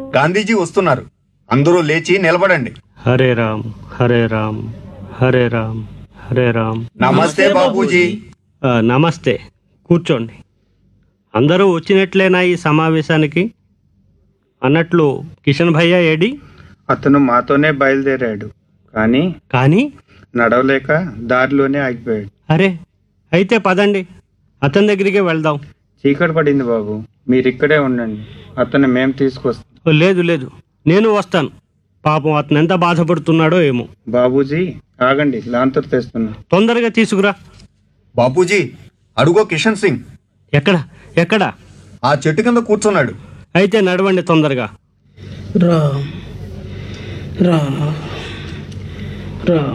గాంధీజీ వస్తున్నారు అందరూ లేచి నిలబడండి హరే రామ్ హరే రామ్ హరే రామ్ హరే రామ్ నమస్తే బాబూజీ ఆ, నమస్తే కూర్చోండి అందరూ వచ్చినట్లేనా ఈ సమావేశానికి అన్నట్లు కిషన్ భయ్య ఏడి అతను మాతోనే బయలుదేరాడు కానీ కానీ నడవలేక దారిలోనే ఆగిపోయాడు అరే అయితే పదండి అతని దగ్గరికి వెళ్దాం చీకటి పడింది బాబు మీరు ఇక్కడే ఉండండి అతను మేము తీసుకొస్తాం ఓ, లేదు లేదు నేను వస్తాను పాపం అతను ఎంత బాధపడుతున్నాడో ఏమో బాబూజీ ఆగండి లాంతర్ తెస్తున్నా తొందరగా తీసుకురా బాపూజీ అడుగో కిషన్ సింగ్ ఎక్కడ ఎక్కడ ఆ చెట్టు కింద కూర్చున్నాడు అయితే నడవండి తొందరగా రామ్ రా రా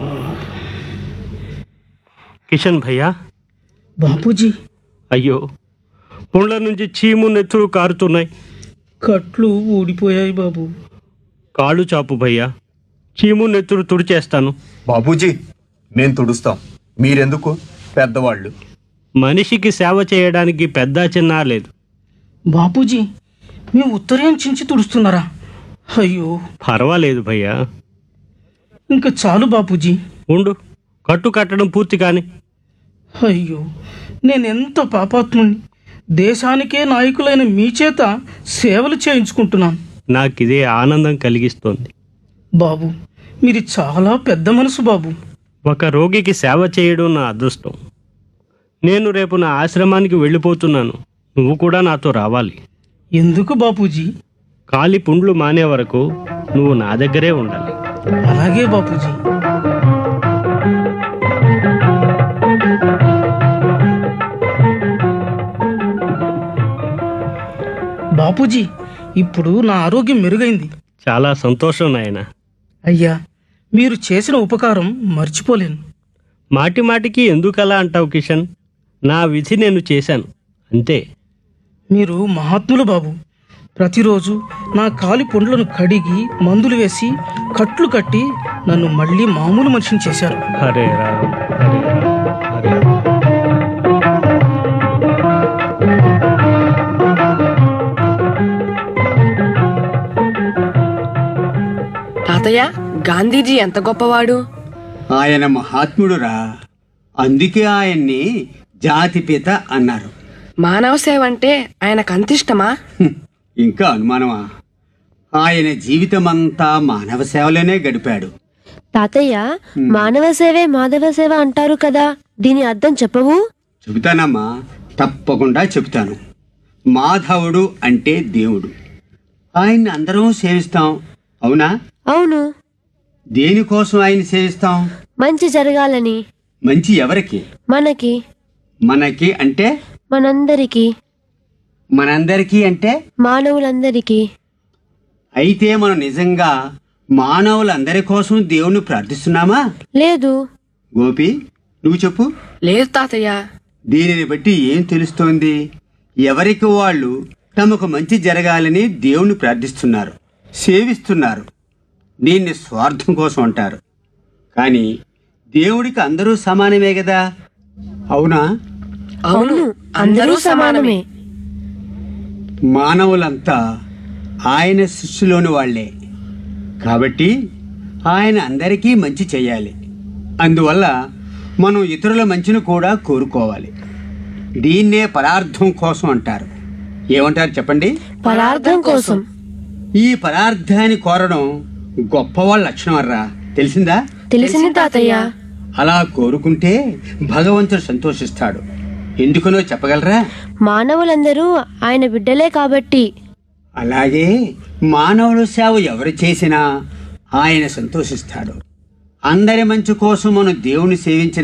కిషన్ భయ్యా బాపూజీ అయ్యో పుండ్ల నుంచి చీము నెత్తురు కారుతున్నాయి కట్లు ఊడిపోయాయి బాబు కాళ్ళు చాపు భయ్యా చీము నెత్తురు తుడిచేస్తాను బాబూజీ మేం తుడుస్తాం మీరెందుకు పెద్దవాళ్ళు మనిషికి సేవ చేయడానికి పెద్ద చిన్న లేదు బాపూజీ మేము ఉత్తరం చించి తుడుస్తున్నారా అయ్యో పర్వాలేదు భయ్యా ఇంకా చాలు బాపూజీ ఉండు కట్టు కట్టడం పూర్తి కాని అయ్యో నేనెంత పాపాత్ముని దేశానికే నాయకులైన మీ చేత సేవలు చేయించుకుంటున్నాను నాకిదే ఆనందం కలిగిస్తోంది బాబు మీరు చాలా పెద్ద మనసు బాబు ఒక రోగికి సేవ చేయడం నా అదృష్టం నేను రేపు నా ఆశ్రమానికి వెళ్ళిపోతున్నాను నువ్వు కూడా నాతో రావాలి ఎందుకు బాపూజీ కాలి పుండ్లు మానే వరకు నువ్వు నా దగ్గరే ఉండాలి అలాగే బాపూజీ బాపూజీ ఇప్పుడు నా ఆరోగ్యం మెరుగైంది చాలా సంతోషం నాయన అయ్యా మీరు చేసిన ఉపకారం మర్చిపోలేను మాటి మాటికి ఎందుకలా అంటావు కిషన్ నా విధి నేను చేశాను అంతే మీరు మహాత్ములు బాబు ప్రతిరోజు నా కాలి పుండ్లను కడిగి మందులు వేసి కట్లు కట్టి నన్ను మళ్ళీ మామూలు మనిషిని చేశారు హరే రామ్ హరే రామ్ హరే రామ్. తాతయ్య గాంధీజీ ఎంత గొప్పవాడు ఆయన మహాత్ముడురా అందుకే ఆయన్ని జాతిపిత అన్నారు మానవ సేవ అంటే ఆయనకు అంతిష్టమా హ్మ్, ఇంకా అనుమానమా ఆయన జీవితమంతా మానవ సేవలోనే గడిపాడు తాతయ్య మానవ సేవే మాధవ సేవ అంటారు కదా దీని అర్థం చెప్పవు చెబుతానమ్మా తప్పకుండా చెబుతాను మాధవుడు అంటే దేవుడు ఆయన్ని అందరం సేవిస్తాం అవునా అవును దేనికోసం ఆయన సేవిస్తాం మంచి జరగాలని మంచి ఎవరికి మనకి మనకి అంటే మనందరికీ మనందరికీ అంటే మానవులందరికీ అయితే మనం నిజంగా మానవులందరి కోసం దేవుణ్ణి ప్రార్థిస్తున్నామా లేదు గోపి నువ్వు చెప్పు లేదు తాతయ్య దీనిని బట్టి ఏం తెలుస్తోంది ఎవరికి వాళ్ళు తమకు మంచి జరగాలని దేవుణ్ణి ప్రార్థిస్తున్నారు సేవిస్తున్నారు దీన్ని స్వార్థం కోసం అంటారు కానీ దేవుడికి అందరూ సమానమే కదా అవునా అవును అందరూ సమానమే మానవులంతా ఆయన సృష్టిలోని వాళ్లే కాబట్టి ఆయన అందరికీ మంచి చేయాలి అందువల్ల మనం ఇతరుల మంచిని కూడా కోరుకోవాలి దీన్నే పరార్థం కోసం అంటారు ఏమంటారు చెప్పండి పరార్థం కోసం ఈ పరార్థాన్ని కోరడం గొప్పవాళ్ళ లక్షణం అర్రా తెలిసిందా తెలిసింది తాతయ్య అలా కోరుకుంటే భగవంతుడు సంతోషిస్తాడు ఎందుకనో చెప్పగలరా మానవులందరూ ఆయన బిడ్డలే కాబట్టి అలాగే మానవుల సేవ ఎవరు చేసినా ఆయన సంతోషిస్తాడు అందరి మంచి కోసం మనం దేవుని సేవించిన